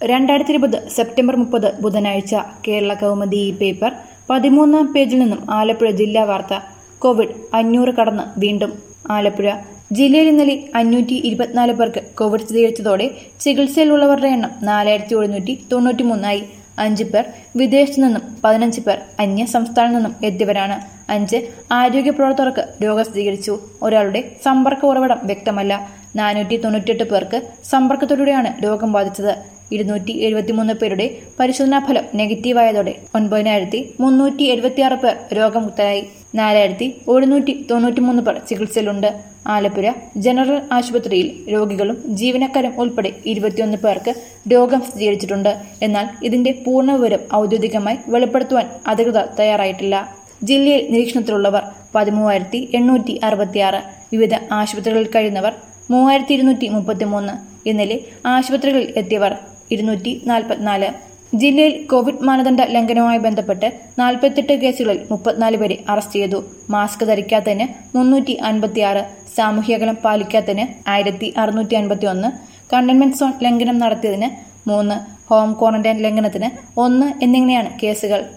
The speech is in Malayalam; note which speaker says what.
Speaker 1: രണ്ടായിരത്തി ഇരുപത് സെപ്റ്റംബർ മുപ്പത് ബുധനാഴ്ച കേരള കൗമുദി ഈ പേപ്പർ പതിമൂന്നാം പേജിൽ നിന്നും ആലപ്പുഴ ജില്ലാ വാർത്ത കോവിഡ് അഞ്ഞൂറ് കടന്ന് വീണ്ടും ആലപ്പുഴ ജില്ലയിൽ ഇന്നലെ അഞ്ഞൂറ്റി ഇരുപത്തിനാല് പേർക്ക് കോവിഡ് സ്ഥിരീകരിച്ചതോടെ ചികിത്സയിലുള്ളവരുടെ എണ്ണം നാലായിരത്തി ഒരുന്നൂറ്റി തൊണ്ണൂറ്റി മൂന്നായി അഞ്ച് പേർ വിദേശത്തു നിന്നും പതിനഞ്ച് പേർ അന്യ സംസ്ഥാനത്തു നിന്നും എത്തിയവരാണ് അഞ്ച് ആരോഗ്യ പ്രവർത്തകർക്ക് രോഗം സ്ഥിരീകരിച്ചു ഒരാളുടെ സമ്പർക്ക ഉറവിടം വ്യക്തമല്ല നാനൂറ്റി തൊണ്ണൂറ്റിയെട്ട് പേർക്ക് സമ്പർക്കത്തിലൂടെയാണ് രോഗം ബാധിച്ചത് ഇരുന്നൂറ്റി എഴുപത്തിമൂന്ന് പേരുടെ പരിശോധനാ ഫലം നെഗറ്റീവായതോടെ ഒൻപതിനായിരത്തി മുന്നൂറ്റി എഴുപത്തിയാറ് പേർ രോഗമുക്തരായി നാലായിരത്തി ഒരുന്നൂറ്റി തൊണ്ണൂറ്റിമൂന്ന് പേർ ചികിത്സയിലുണ്ട് ആലപ്പുഴ ജനറൽ ആശുപത്രിയിൽ രോഗികളും ജീവനക്കാരും ഉൾപ്പെടെ ഇരുപത്തിയൊന്ന് പേർക്ക് രോഗം സ്ഥിരീകരിച്ചിട്ടുണ്ട് എന്നാൽ ഇതിന്റെ പൂർണ്ണ വിവരം ഔദ്യോഗികമായി വെളിപ്പെടുത്തുവാൻ അധികൃതർ തയ്യാറായിട്ടില്ല ജില്ലയിൽ നിരീക്ഷണത്തിലുള്ളവർ പതിമൂവായിരത്തി എണ്ണൂറ്റി അറുപത്തിയാറ് വിവിധ ആശുപത്രികളിൽ കഴിയുന്നവർ മൂവായിരത്തി ഇരുന്നൂറ്റി മുപ്പത്തിമൂന്ന് ഇന്നലെ ആശുപത്രികളിൽ എത്തിയവർ ഇരുന്നൂറ്റി നാൽപ്പത്തിനാല് ജില്ലയിൽ കോവിഡ് മാനദണ്ഡ ലംഘനവുമായി ബന്ധപ്പെട്ട് നാൽപ്പത്തെട്ട് കേസുകളിൽ മുപ്പത്തിനാല് പേരെ അറസ്റ്റ് ചെയ്തു മാസ്ക് ധരിക്കാത്തതിന് മുന്നൂറ്റി അൻപത്തിയാറ് സാമൂഹ്യകലം പാലിക്കാത്തതിന് ആയിരത്തി അറുന്നൂറ്റി അൻപത്തി ഒന്ന് കണ്ടെയ്ൻമെന്റ് സോൺ ലംഘനം നടത്തിയതിന് മൂന്ന് ഹോം ക്വാറന്റൈൻ ലംഘനത്തിന് ഒന്ന് എന്നിങ്ങനെയാണ് കേസുകൾ